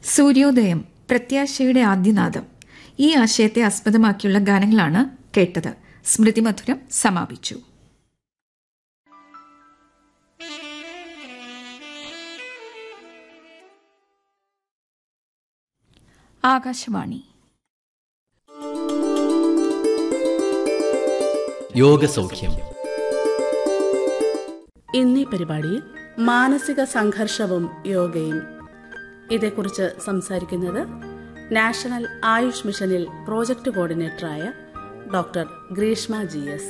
സൂര്യോദയം പ്രത്യാശയുടെ ആദ്യനാദം ഈ ആശയത്തെ ആസ്പദമാക്കിയുള്ള ഗാനങ്ങളാണ് കേട്ടത് സ്മൃതിമധുരം സമാപിച്ചു ആകാശവാണി യോഗസൗഖ്യം ഇന്നീ പരിപാടിയിൽ മാനസിക സംഘർഷവും യോഗയും ഇതേക്കുറിച്ച് സംസാരിക്കുന്നത് നാഷണൽ ആയുഷ് മിഷനിൽ പ്രോജക്ട് കോർഡിനേറ്ററായ ഡോക്ടർ ഗ്രീഷ്മ ജി എസ്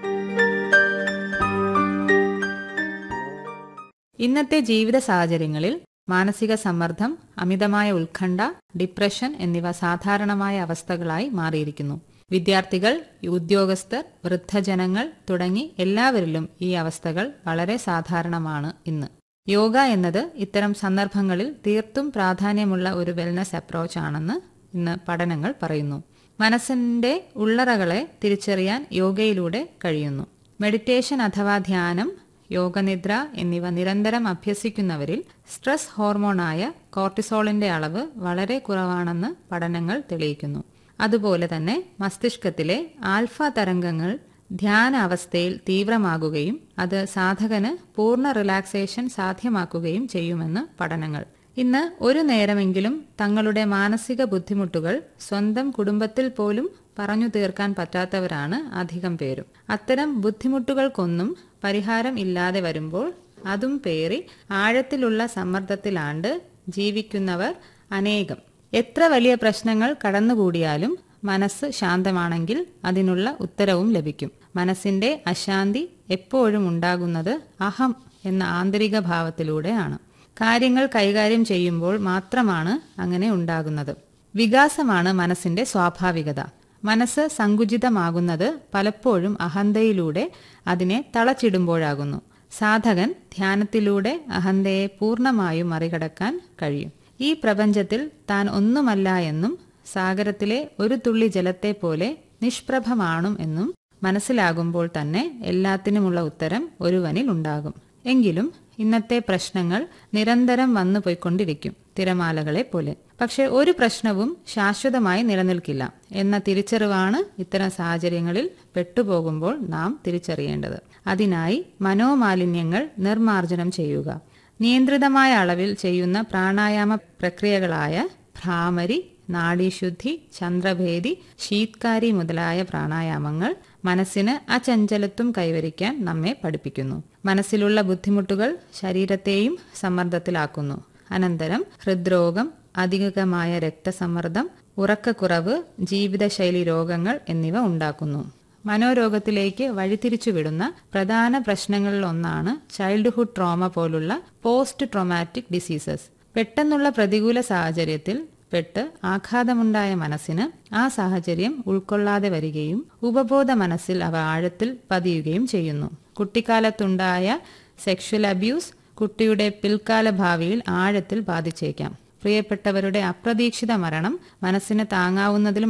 ഇന്നത്തെ ജീവിത സാഹചര്യങ്ങളിൽ മാനസിക സമ്മർദ്ദം അമിതമായ ഉത്കണ്ഠ ഡിപ്രഷൻ എന്നിവ സാധാരണമായ അവസ്ഥകളായി മാറിയിരിക്കുന്നു വിദ്യാർത്ഥികൾ ഉദ്യോഗസ്ഥർ വൃദ്ധജനങ്ങൾ തുടങ്ങി എല്ലാവരിലും ഈ അവസ്ഥകൾ വളരെ സാധാരണമാണ് ഇന്ന് യോഗ എന്നത് ഇത്തരം സന്ദർഭങ്ങളിൽ തീർത്തും പ്രാധാന്യമുള്ള ഒരു വെൽനസ് അപ്രോച്ച് ആണെന്ന് ഇന്ന് പഠനങ്ങൾ പറയുന്നു മനസ്സിന്റെ ഉള്ളറകളെ തിരിച്ചറിയാൻ യോഗയിലൂടെ കഴിയുന്നു മെഡിറ്റേഷൻ അഥവാ ധ്യാനം യോഗനിദ്ര എന്നിവ നിരന്തരം അഭ്യസിക്കുന്നവരിൽ സ്ട്രെസ് ഹോർമോണായ കോർട്ടിസോളിന്റെ അളവ് വളരെ കുറവാണെന്ന് പഠനങ്ങൾ തെളിയിക്കുന്നു അതുപോലെ തന്നെ മസ്തിഷ്കത്തിലെ ആൽഫ തരംഗങ്ങൾ ധ്യാന അവസ്ഥയിൽ തീവ്രമാകുകയും അത് സാധകന് പൂർണ്ണ റിലാക്സേഷൻ സാധ്യമാക്കുകയും ചെയ്യുമെന്ന് പഠനങ്ങൾ ഇന്ന് ഒരു നേരമെങ്കിലും തങ്ങളുടെ മാനസിക ബുദ്ധിമുട്ടുകൾ സ്വന്തം കുടുംബത്തിൽ പോലും പറഞ്ഞു തീർക്കാൻ പറ്റാത്തവരാണ് അധികം പേരും അത്തരം ബുദ്ധിമുട്ടുകൾക്കൊന്നും പരിഹാരം ഇല്ലാതെ വരുമ്പോൾ അതും പേറി ആഴത്തിലുള്ള സമ്മർദ്ദത്തിലാണ്ട് ജീവിക്കുന്നവർ അനേകം എത്ര വലിയ പ്രശ്നങ്ങൾ കടന്നുകൂടിയാലും മനസ്സ് ശാന്തമാണെങ്കിൽ അതിനുള്ള ഉത്തരവും ലഭിക്കും മനസ്സിന്റെ അശാന്തി എപ്പോഴും ഉണ്ടാകുന്നത് അഹം എന്ന ആന്തരിക ഭാവത്തിലൂടെയാണ് കാര്യങ്ങൾ കൈകാര്യം ചെയ്യുമ്പോൾ മാത്രമാണ് അങ്ങനെ ഉണ്ടാകുന്നത് വികാസമാണ് മനസ്സിന്റെ സ്വാഭാവികത മനസ്സ് സങ്കുചിതമാകുന്നത് പലപ്പോഴും അഹന്തയിലൂടെ അതിനെ തളച്ചിടുമ്പോഴാകുന്നു സാധകൻ ധ്യാനത്തിലൂടെ അഹന്തയെ പൂർണ്ണമായും മറികടക്കാൻ കഴിയും ഈ പ്രപഞ്ചത്തിൽ താൻ ഒന്നുമല്ല എന്നും സാഗരത്തിലെ ഒരു തുള്ളി ജലത്തെ പോലെ നിഷ്പ്രഭമാണും എന്നും മനസ്സിലാകുമ്പോൾ തന്നെ എല്ലാത്തിനുമുള്ള ഉത്തരം ഒരുവനിൽ ഉണ്ടാകും എങ്കിലും ഇന്നത്തെ പ്രശ്നങ്ങൾ നിരന്തരം വന്നു പോയിക്കൊണ്ടിരിക്കും തിരമാലകളെ പോലെ പക്ഷെ ഒരു പ്രശ്നവും ശാശ്വതമായി നിലനിൽക്കില്ല എന്ന തിരിച്ചറിവാണ് ഇത്തരം സാഹചര്യങ്ങളിൽ പെട്ടുപോകുമ്പോൾ നാം തിരിച്ചറിയേണ്ടത് അതിനായി മനോമാലിന്യങ്ങൾ നിർമാർജനം ചെയ്യുക നിയന്ത്രിതമായ അളവിൽ ചെയ്യുന്ന പ്രാണായാമ പ്രക്രിയകളായ ഭ്രാമരി നാഡീശുദ്ധി ചന്ദ്രഭേദി ശീത്കാരി മുതലായ പ്രാണായാമങ്ങൾ മനസ്സിന് അചഞ്ചലത്വം കൈവരിക്കാൻ നമ്മെ പഠിപ്പിക്കുന്നു മനസ്സിലുള്ള ബുദ്ധിമുട്ടുകൾ ശരീരത്തെയും സമ്മർദ്ദത്തിലാക്കുന്നു അനന്തരം ഹൃദ്രോഗം അധികമായ രക്തസമ്മർദ്ദം ഉറക്കക്കുറവ് ജീവിതശൈലി രോഗങ്ങൾ എന്നിവ ഉണ്ടാക്കുന്നു മനോരോഗത്തിലേക്ക് വഴിതിരിച്ചുവിടുന്ന പ്രധാന പ്രശ്നങ്ങളിൽ ഒന്നാണ് ചൈൽഡ്ഹുഡ് ട്രോമ പോലുള്ള പോസ്റ്റ് ട്രോമാറ്റിക് ഡിസീസസ് പെട്ടെന്നുള്ള പ്രതികൂല സാഹചര്യത്തിൽ പെട്ട് ആഘാതമുണ്ടായ മനസ്സിന് ആ സാഹചര്യം ഉൾക്കൊള്ളാതെ വരികയും ഉപബോധ മനസ്സിൽ അവ ആഴത്തിൽ പതിയുകയും ചെയ്യുന്നു കുട്ടിക്കാലത്തുണ്ടായ സെക്ഷൽ അബ്യൂസ് കുട്ടിയുടെ പിൽക്കാല ഭാവിയിൽ ആഴത്തിൽ ബാധിച്ചേക്കാം പ്രിയപ്പെട്ടവരുടെ അപ്രതീക്ഷിത മരണം മനസ്സിന് താങ്ങാവുന്നതിലും